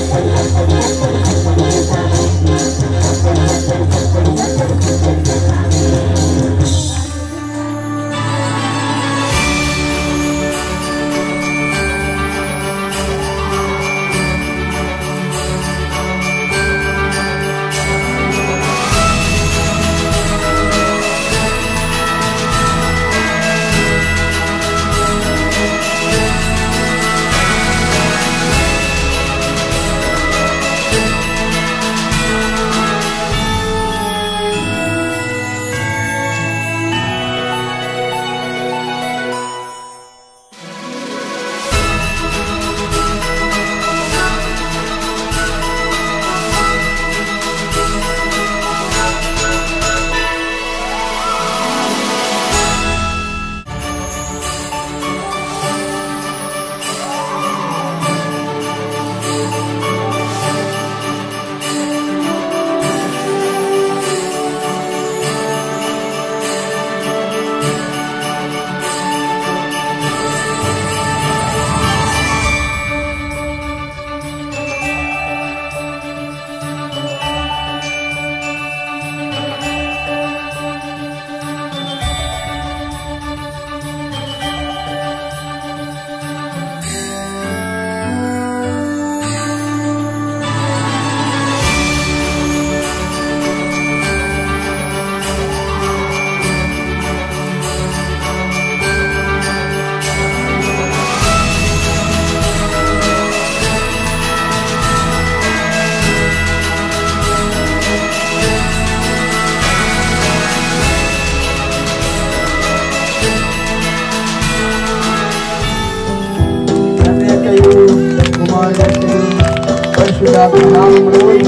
తండ్రి యొక్కయు, కుమారుని యొక్కయు, పరిశుద్ధాత్మ నామములో ఈ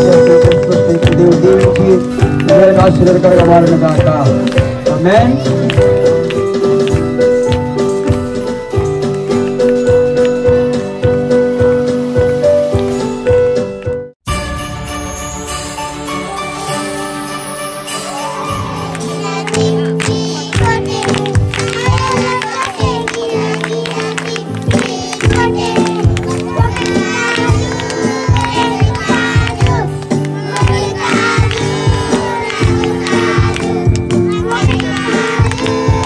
క్రిస్మస్ దేవుడు దీవించి అందరికి ఆశీర్వాదకరంగా మారును గాక ఆమేన్ Thank you.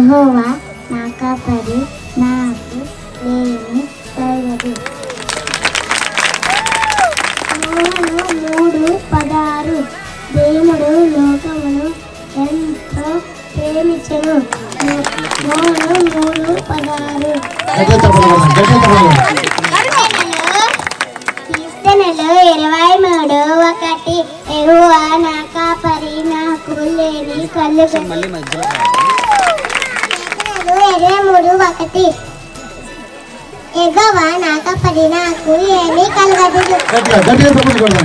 యెహోవా నా కాపరి నాకు లేని కలగదు యోహాను మూడు పదహారు దేవుడు లోకమును ఎంతో ప్రేమించను యోహాను మూడు పదహారు గట్టిగా చెప్పండి మేడం, గట్టిగా చెప్పండి కీర్తనలు ఇరవై మూడు ఒకటి ఎగువ నా కాపరి నాకు లేని కళ్ళు కీర్తనలు ఇరవై మూడు ఒకటి ఎగవ నా కాపరి నాకు ఏమీ కలగదు గట్టిగా గట్టిగా చెప్పండి మేడం.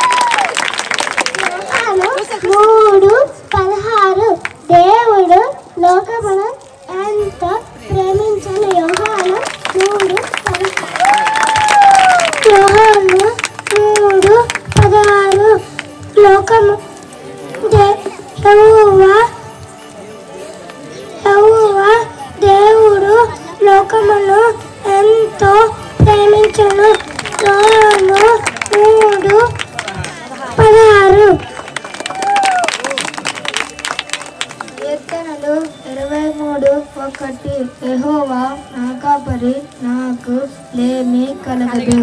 యోహాను మూడు పదహారు దేవుడు లోకమును ఎంతో ప్రేమించను యోహాను మూడు పదహారు యోహాను మూడు పదహారు లోకము దే- యెహోవా యెహోవా దేవుడు లోకమును ఎంతో ప్రేమించను యోహాను మూడు పదహారు కీర్తనలు ఇరవై మూడు ఒకటి యెహోవా నా కాపరి నాకు లేమి కలగదు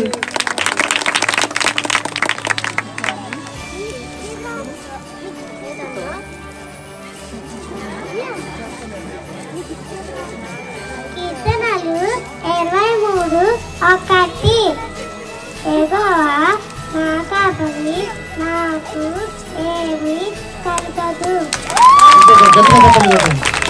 కీర్తనలు ఇరవై మూడు ఒకటి ఎగవా నా కాపరి నాకు ఏమి కలగదు గట్టిగా చెప్పండి మేడం.